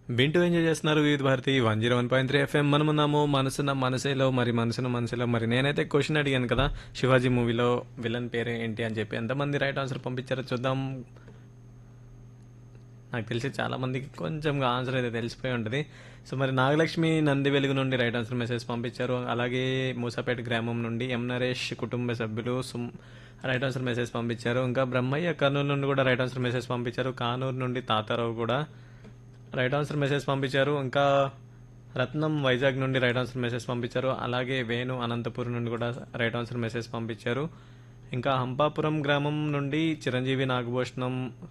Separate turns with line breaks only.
వింటూ ఎంజాయ్ చేస్తున్నారు Vividh Bharati one zero one point three FM మనమున్నాము మనసున మనసేలో మరి మనసున మనసులో మరి నేనైతే క్వశ్చన్ అడిగాను కదా శివాజీ మూవీలో విలన్ పేరు ఏంటి అని చెప్పి ఎంతమంది రైట్ ఆన్సర్ పంపించారో చూద్దాం నాకు తెలిసి చాలా మందికి కొంచెం ఆన్సర్ అయితే తెలిసిపోయి ఉంటుంది సో మరి నాగలక్ష్మి నంది వెలుగు నుండి రైట్ ఆన్సర్ మెసేజ్ పంపించారు అలాగే మూసాపేట గ్రామం నుండి ఎం నరేష్ కుటుంబ సభ్యులు సుమ్ రైట్ ఆన్సర్ మెసేజ్ పంపించారు ఇంకా బ్రహ్మయ్య కర్నూలు నుండి కూడా రైట్ ఆన్సర్ మెసేజ్ పంపించారు కానూరు నుండి తాతారావు కూడా రైట్ ఆన్సర్ మెసేజ్ పంపించారు ఇంకా రత్నం వైజాగ్ నుండి రైట్ ఆన్సర్ మెసేజ్ పంపించారు అలాగే వేణు అనంతపురం నుండి కూడా రైట్ ఆన్సర్ మెసేజ్ పంపించారు ఇంకా హంపాపురం గ్రామం నుండి చిరంజీవి నాగభూషణం